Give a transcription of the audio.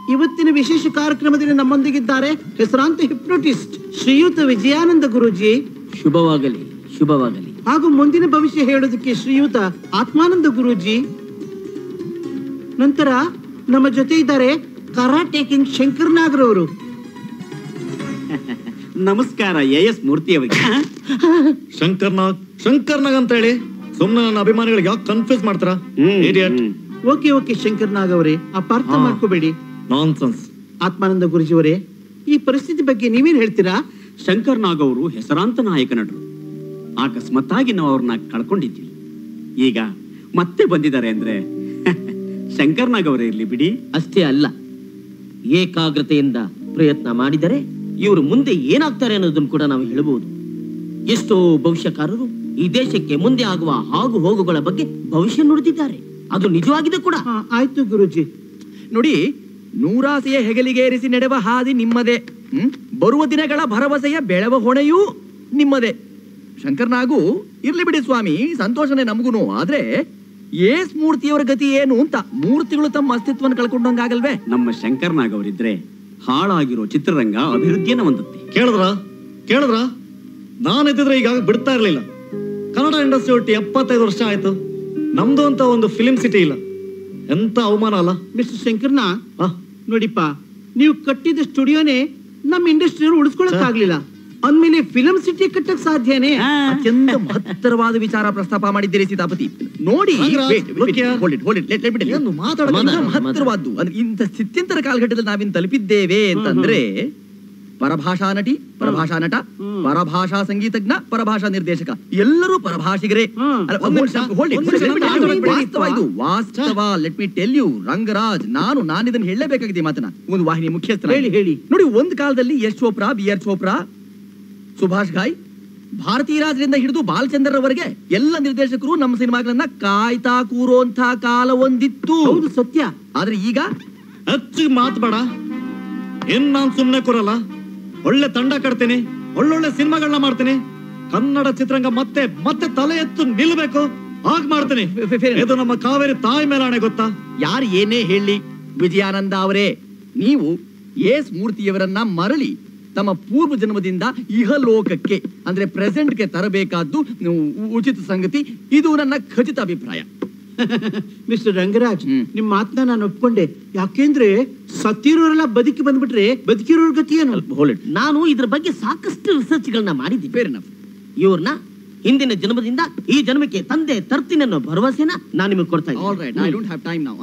ಇವತ್ತಿನ ವಿಶೇಷ ಕಾರ್ಯಕ್ರಮದಲ್ಲಿ ನಮ್ಮೊಂದಿಗಿದ್ದಾರೆ ಹೆಸರಾಂತ ಹಿಪ್ನೋಟಿಸ್ಟ್ ಶ್ರೀಯುತ ವಿಜಯಾನಂದ ಗುರೂಜಿ ಶುಭವಾಗಲಿ ಶುಭವಾಗಲಿ ಹಾಗೂ ಮುಂದಿನ ಭವಿಷ್ಯ ಹೇಳೋದಕ್ಕೆ ಶ್ರೀಯುತ ಆತ್ಮಾನಂದ ಗುರೂಜಿ ನಂತರ ನಮ್ಮ ಜೊತೆ ಇದ್ದಾರೆ ಕರಾಟೆ ಕಿಂಗ್ ಶಂಕರ್ ನಾಗರವರು ನಮಸ್ಕಾರ ಎ ಎಸ್ ಮೂರ್ತಿ ಅವರಿಗೆ ಶಂಕರ್ನಾಗ್ ಶಂಕರ್ನಾಗ್ ಅಂತ ಹೇಳಿ ಸುಮ್ಮನೆ ನನ್ನ ಅಭಿಮಾನಿಗಳಿಗೆ ಯಾಕೆ ಕನ್ಫ್ಯೂಸ್ ಮಾಡ್ತಾರಾ Idiot. Okay okay Shankar Nag ಅವರೇ ಅಪಾರ್ಥ ಹಾ. ಮಾಡ್ಕೋಬೇಡಿ Nonsense. ಆತ್ಮಾನಂದ ಗುರುಜಿ ಅವರೇ ಈ ಪರಿಸ್ಥಿತಿ ಬಗ್ಗೆ ನೀವೇನ್ ಹೇಳ್ತೀರಾ ಶಂಕರ್ ನಾಗ್ ಅವರು ಹೆಸರಾಂತ ನಾಯಕ ನಟರು ಅಕಸ್ಮಾತ್ತಾಗಿ ನಾವು ಅವ್ರನ್ನ ಕಳ್ಕೊಂಡಿದ್ವಿ ಈಗ ಮತ್ತೆ ಬಂದಿದ್ದಾರೆ ಅಂದ್ರೆ ಶಂಕರ್ ನಾಗ್ ಅವರೇ ಇರ್ಲಿ ಬಿಡಿ ಅಷ್ಟೇ ಅಲ್ಲ ಏಕಾಗ್ರತೆಯಿಂದ ಪ್ರಯತ್ನ ಮಾಡಿದರೆ ಇವರು ಮುಂದೆ ಏನಾಗ್ತಾರೆ ಅನ್ನೋದನ್ನು ಕೂಡ ನಾವು ಹೇಳಬಹುದು ಎಷ್ಟೋ ಭವಿಷ್ಯಕಾರರು ಈ ದೇಶಕ್ಕೆ ಮುಂದೆ ಆಗುವ ಹಾಗು ಹೋಗುಗಳ ಬಗ್ಗೆ ಭವಿಷ್ಯ ನುಡಿದಿದ್ದಾರೆ ಅದು ನಿಜವಾಗಿದೆ ಕೂಡ ಹಾ, ಆಯ್ತು ಗುರುಜಿ ನೋಡಿ ನೂರಾಸೆಯ ಹೆಗಲಿಗೇರಿಸಿ ನಡೆವ ಹಾದಿ ನಿಮ್ಮದೇ ಹ್ಮ್? ಬರುವ ದಿನಗಳ ಭರವಸೆಯ ಬೆಳವ ಹೊಣೆಯೂ ನಿಮ್ಮದೇ ಶಂಕರ್ನಾಗೂ ಇರ್ಲಿ ಬಿಡಿ ಸ್ವಾಮಿ ಸಂತೋಷನೇ ನಮಗುನು ಆದ್ರೆ ಏಸ್ ಮೂರ್ತಿಯವರ ಗತಿ ಏನು ಅಂತ ಮೂರ್ತಿಗಳು ತಮ್ಮ ಅಸ್ತಿತ್ವವನ್ನು ಕಳ್ಕೊಂಡಂಗಾಗಲ್ವೇ ನಮ್ಮ ಶಂಕರ್ ನಾಗ್ ಅವರಿದ್ರೆ ಹಾಳಾಗಿರೋ ಚಿತ್ರರಂಗ ಅಭಿವೃದ್ಧಿಯನ್ನ ಹೊಂದುತ್ತೆ ಕೇಳಿದ್ರ ಕೇಳಿದ್ರ ನಾನು ಇದ್ದಿದ್ರೆ ಈಗ ಬಿಡ್ತಾ ಇರ್ಲಿಲ್ಲ ಕನ್ನಡ ಇಂಡಸ್ಟ್ರಿ ಒಟ್ಟು ಎಪ್ಪತ್ತೈದು ವರ್ಷ ಆಯ್ತು ನಮ್ದು ಅಂತ ಒಂದು ಫಿಲಿಂ ಸಿಟಿ ಇಲ್ಲ ಎಂತ ಅವಮಾನ ಅಲ್ಲ ಮಿಸ್ಟರ್ ಶಂಕರ್ನ ಆ, ನೋಡಿಪ್ಪ ನೀವು ಕಟ್ಟಿದ ಸ್ಟುಡಿಯೋನೇ ನಮ್ಮ ಇಂಡಸ್ಟ್ರಿಯವರು ಉಳಿಸ್ಕೊಳಕ್ ಆಗ್ಲಿಲ್ಲ ಅಂದ್ಮೇಲೆ ಫಿಲಂ ಸಿಟಿ ಕಟ್ಟಕ್ ಸಾಧ್ಯನೇ ಅತ್ಯಂತ ಮಹತ್ತರವಾದ ವಿಚಾರ ಪ್ರಸ್ತಾಪ ಮಾಡಿದ್ದೀರಿ ಸೀತಾಪತಿ ನೋಡಿ Nagaraj, wait, wait, look wait, here. hold it, hold it, let- let me tell you. ಏನು ಮಾತಾಡೋದು? ಇಂಥ ಮಾತಾಡು, ಮಹತ್ತರವಾದ್ದು ಅಂದ್ರೆ ಇಂಥ ಸ್ಥಿತ್ಯಂತರ ಕಾಲಘಟ್ಟದಲ್ಲಿ ನಾವಿನ್ ತಲುಪಿದ್ದೇವೆ ಅಂತಂದ್ರೆ ಪರಭಾಷಾ ನಟಿ ಪರಭಾಷಾ ನಟ ಪರಭಾಷಾ ಸಂಗೀತಜ್ಞ ಪರಭಾಷಾ ನಿರ್ದೇಶಕ ಎಲ್ಲರೂ ಪರಭಾಷಿಗರೇ ಹ್ಮ್. ಅಲ್ಲ, ಒಂದ್ hold- ನಿಮಿಷ, hold it, ಒಂದ್ hold it, ನಿಮಿಷ, let me tell you, ನಾನು ವಾಸ್ತವ ಇದು ವಾಸ್ತವ let me tell you Rangaraj ನಾನು ನಾನು ಇದನ್ನ ಹೇಳಲೇಬೇಕಾಗಿದೆ ಈ ಮಾತನ್ನ ಒಂದು ವಾಹಿನಿ ಮುಖ್ಯಸ್ಥ ಹೇಳಿ, ಹೇಳಿ. ನೋಡಿ ಒಂದು ಕಾಲದಲ್ಲಿ ಯಶ್ ಚೋಪ್ರಾ ಬಿ ಆರ್ ಚೋಪ್ರಾ ಸುಭಾಷ್ ಘಾಯ್ ಭಾರತೀಯ ರಾಜರಿಂದ ಹಿಡಿದು ಬಾಲಚಂದ್ರ ಅವರೆಗೆ ಎಲ್ಲ ನಿರ್ದೇಶಕರು ನಮ್ಮ ಸಿನಿಮಾಗಳನ್ನ ಕಾಯ್ತಾ ಕೂರೋಂಥ ಕಾಲ ಒಂದಿತ್ತು ಹೌದು ಸತ್ಯ ಆದ್ರೆ ಈಗ ಹೆಚ್ಚಿಗೆ ಮಾತ್ಬೇಡ ಏನ್ ನಾನ್ ಸುಮ್ನೆ ಕೂರಲ್ಲ ಒಳ್ಳೆ ತಂಡ ಕಟ್ತೀನಿ ಒಳ್ಳೊಳ್ಳೆ ಸಿನಿಮಾಗಳನ್ನ ಮಾಡ್ತೀನಿ ಕನ್ನಡ ಚಿತ್ರರಂಗ ಮತ್ತೆ ಮತ್ತೆ ತಲೆ ಎತ್ತು ನಿಲ್ಬೇಕು ಹಾಗ್ ಮಾಡ್ತೀನಿ ಫೆ- ಫೆ- ಫೆ- ಇದು ನಮ್ಮ ಕಾವೇರಿ ತಾಯಿ ಮೇಲಾಣೆ ಗೊತ್ತಾ ಯಾರು ಏನೇ ಹೇಳಿ ವಿಜಯಾನಂದ ಅವರೇ ನೀವು ಏಸ್ ಮೂರ್ತಿಯವರನ್ನ ಮರಳಿ ತಮ್ಮ ಪೂರ್ವ ಜನ್ಮದಿಂದ ಇಹಲೋಕಕ್ಕೆ ಅಂದ್ರೆ ಪ್ರೆಸೆಂಟ್ಗೆ ತರಬೇಕಾದ್ದು ಉ- ಉಚಿತ ಸಂಗತಿ ಇದು ನನ್ನ ಖಚಿತ ಅಭಿಪ್ರಾಯ ಮಿಸ್ಟರ್ ರಂಗರಾಜ್ ಹ್ಮ್. ನಿಮ್ ಮಾತನ್ನ ನಾನು ಒಪ್ಕೊಂಡೆ ಯಾಕೆಂದ್ರೆ ಸತ್ತಿರೋರೆಲ್ಲ ಬದುಕಿ ಬಂದ್ಬಿಟ್ರೆ ಬದುಕಿರೋರ್ ಗತಿ ಏನು ಹೋಲಿಟ್ ನಾನು ಇದ್ರ ಬಗ್ಗೆ ಸಾಕಷ್ಟು ರಿಸರ್ಚ್ಗಳನ್ನ ಮಾಡಿದ್ದೀನಿ ಫೇರ್ ಎನಫ್ ಇವ್ರನ್ನ ಹಿಂದಿನ ಜನ್ಮದಿಂದ ಈ ಜನ್ಮಕ್ಕೆ ತಂದೆ ತರ್ತೀನಿ ಅನ್ನೋ ಭರವಸೆನ ನಾನು ನಿಮಗೆ ಕೊಡ್ತಾ ಇದ್ದೀನಿ all right I don't have time ನಾವು